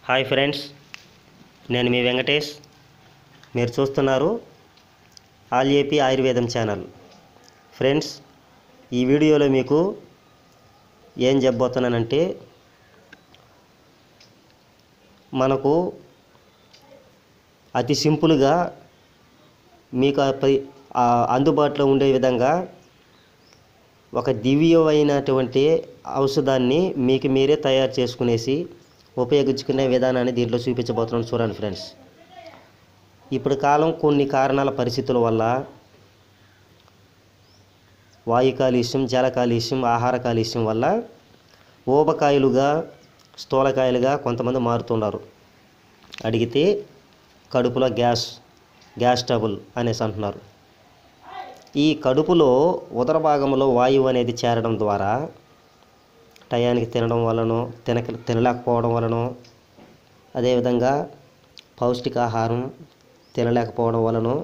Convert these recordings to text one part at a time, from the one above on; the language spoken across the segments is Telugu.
హాయ్ ఫ్రెండ్స్ నేను మీ వెంకటేష్ మీరు చూస్తున్నారు all AP Ayurvedam channel friends ఈ వీడియోలో మీకు ఏం చెప్పబోతున్నానంటే మనకు అతి సింపుల్గా మీకు ఆ పై- ఆ అందుబాటులో ఉండే విధంగా ఒక దివ్యమైనటువంటి ఔషధాన్ని మీకు మీరే తయారు చేసుకునేసి ఉపయోగించుకునే విధానాన్ని దీంట్లో చూపించబోతున్నాను చూడండి ఫ్రెండ్స్ ఇప్పుడు కాలం కొన్ని కారణాల పరిస్థితుల వల్ల వాయు కాలుష్యం జల కాలుష్యం ఆహార కాలుష్యం వల్ల ఊబకాయలుగా స్థూలకాయలుగా కొంతమంది మారుతున్నారు అడిగితే కడుపులో గ్యాస్ గ్యాస్ ట్రబుల్ అనేసి అంటున్నారు ఈ కడుపులో ఉదర భాగంలో వాయువు అనేది చేరడం ద్వారా టయానికి తినడం వలనో తినక తినలేకపోవడం వలనో అదేవిధంగా పౌష్టికాహారం తినలేకపోవడం వలనో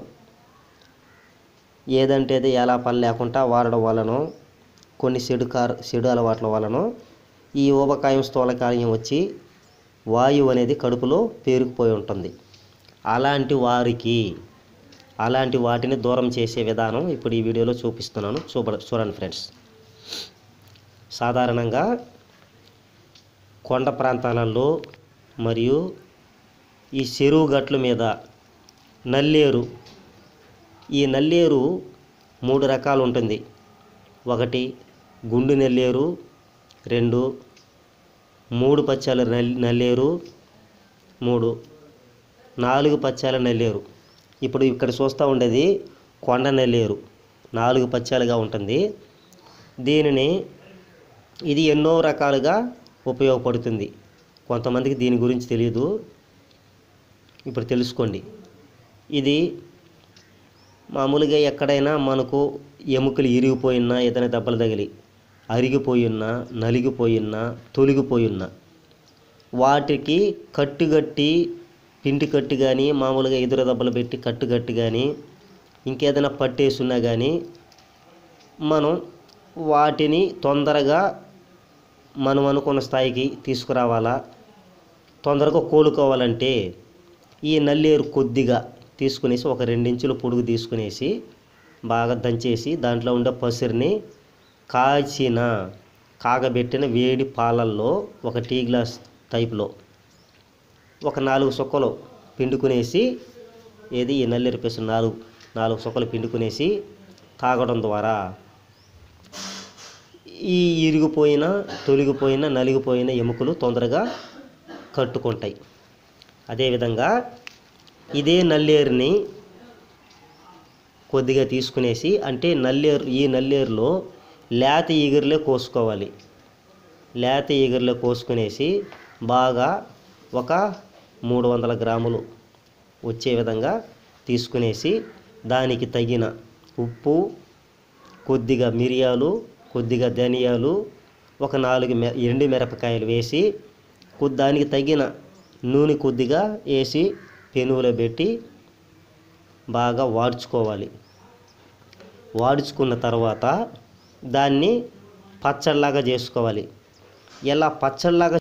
ఏదంటే అది ఎలా పని లేకుండా వాడడం వలనో కొన్ని చెడు కార చెడు అలవాట్ల వలనో ఈ ఊబకాయం స్థూలకాయం వచ్చి వాయువు అనేది కడుపులో పేరుకుపోయి ఉంటుంది అలాంటి వారికి అలాంటి వాటిని దూరం చేసే విధానం ఇప్పుడు ఈ వీడియోలో చూపిస్తున్నాను చూప చూడండి ఫ్రెండ్స్ సాధారణంగా కొండ ప్రాంతాలలో మరియు ఈ చెరువు గట్ల మీద నల్లేరు ఈ నల్లేరు మూడు రకాలు ఉంటుంది ఒకటి గుండు నల్లేరు రెండు మూడు పచ్చాల నల్ నల్లేరు మూడు నాలుగు పచ్చాల నల్లేరు ఇప్పుడు ఇక్కడ చూస్తూ ఉండేది కొండ నల్లేరు నాలుగు పచ్చాలుగా ఉంటుంది దీనిని ఇది ఎన్నో రకాలుగా ఉపయోగపడుతుంది కొంతమందికి దీని గురించి తెలియదు ఇప్పుడు తెలుసుకోండి ఇది మామూలుగా ఎక్కడైనా మనకు ఎముకలు ఇరిగిపోయినా ఏదైనా దెబ్బలు తగిలి అరిగిపోయినా నలిగిపోయినా తొలగిపోయినా వాటికి కట్టుగట్టి పిండి కట్టి కానీ మామూలుగా ఎదురు దెబ్బలు పెట్టి కట్టుగట్టి కానీ ఇంకేదైనా పట్టేసున్నా కానీ మనం వాటిని తొందరగా మనం అనుకున్న స్థాయికి తీసుకురావాలా తొందరగా కోలుకోవాలంటే ఈ నల్లేరు కొద్దిగా తీసుకునేసి ఒక రెండించులు పొడుగు తీసుకునేసి బాగా దంచేసి దాంట్లో ఉండే పసిరిని కాచిన కాగబెట్టిన వేడి పాలల్లో ఒక టీ గ్లాస్ టైప్లో ఒక నాలుగు సుక్కలు పిండుకునేసి ఏది ఈ నల్లేరు పెసు నాలుగు నాలుగు సుక్కలు పిండుకునేసి తాగడం ద్వారా ఈ ఇరిగిపోయిన తొలగిపోయిన నలిగిపోయిన ఎముకలు తొందరగా కట్టుకుంటాయి అదేవిధంగా ఇదే నల్లేరుని కొద్దిగా తీసుకునేసి అంటే నల్లేరు ఈ నల్లేరులో లేత ఈగర్లే కోసుకోవాలి లేత ఈగర్లే కోసుకునేసి బాగా ఒక మూడు వందల గ్రాములు వచ్చే విధంగా తీసుకునేసి దానికి తగిన ఉప్పు కొద్దిగా మిరియాలు కొద్దిగా ధనియాలు ఒక నాలుగు మె ఎండు మిరపకాయలు వేసి కొద్ది దానికి తగిన నూనె కొద్దిగా వేసి పెనుగులో పెట్టి బాగా వాడ్చుకోవాలి వాడ్చుకున్న తర్వాత దాన్ని పచ్చడిలాగా చేసుకోవాలి ఇలా పచ్చడిలాగా